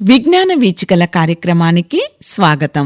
విజ్ఞాన వీచికల కార్యక్రమానికి స్వాగతం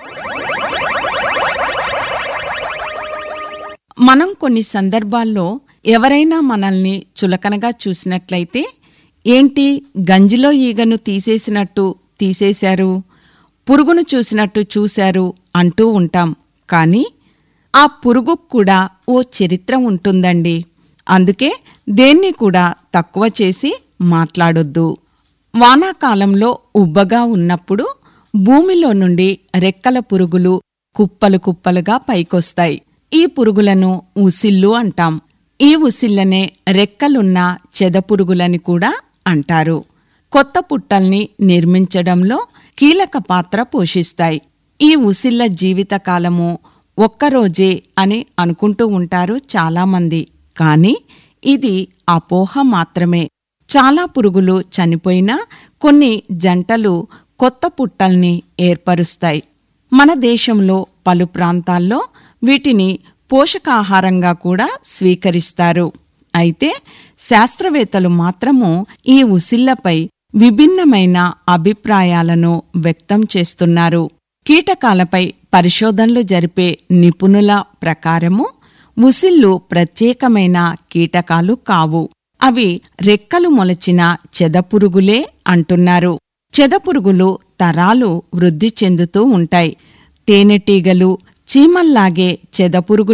మనం కొన్ని సందర్భాల్లో ఎవరైనా మనల్ని చులకనగా చూసినట్లయితే ఏంటి గంజిలో ఈగను తీసేసినట్టు తీసేశారు పురుగును చూసినట్టు చూశారు అంటూ ఉంటాం కానీ ఆ పురుగుకు కూడా ఓ చరిత్ర ఉంటుందండి అందుకే దేన్ని కూడా తక్కువ చేసి మాట్లాడొద్దు వానాకాలంలో ఉబ్బగా ఉన్నప్పుడు భూమిలో నుండి రెక్కల పురుగులు కుప్పలు కుప్పలుగా పైకొస్తాయి ఈ పురుగులను ఉసిళ్ళు అంటాం ఈ ఉసిళ్ళనే రెక్కలున్న చెదపురుగులని కూడా అంటారు కొత్త పుట్టల్ని నిర్మించడంలో కీలక పాత్ర పోషిస్తాయి ఈ ఉసిళ్ళ జీవితకాలము ఒక్కరోజే అని అనుకుంటూ ఉంటారు చాలామంది కానీ ఇది అపోహ మాత్రమే చాలా పురుగులు చనిపోయినా కొన్ని జంటలు కొత్త పుట్టల్ని ఏర్పరుస్తాయి మన దేశంలో పలు ప్రాంతాల్లో వీటిని పోషకాహారంగా కూడా స్వీకరిస్తారు అయితే శాస్త్రవేత్తలు మాత్రము ఈ ఉసిళ్లపై విభిన్నమైన అభిప్రాయాలను వ్యక్తం చేస్తున్నారు కీటకాలపై పరిశోధనలు జరిపే నిపుణుల ప్రకారము ఉసిళ్ళు ప్రత్యేకమైన కీటకాలు కావు అవి రెక్కలు మొలచిన చెదపురుగులే అంటున్నారు చెదపురుగులు తరాలు వృద్ధి చెందుతూ ఉంటాయి తేనెటీగలు చీమల్లాగే చెదపురుగులు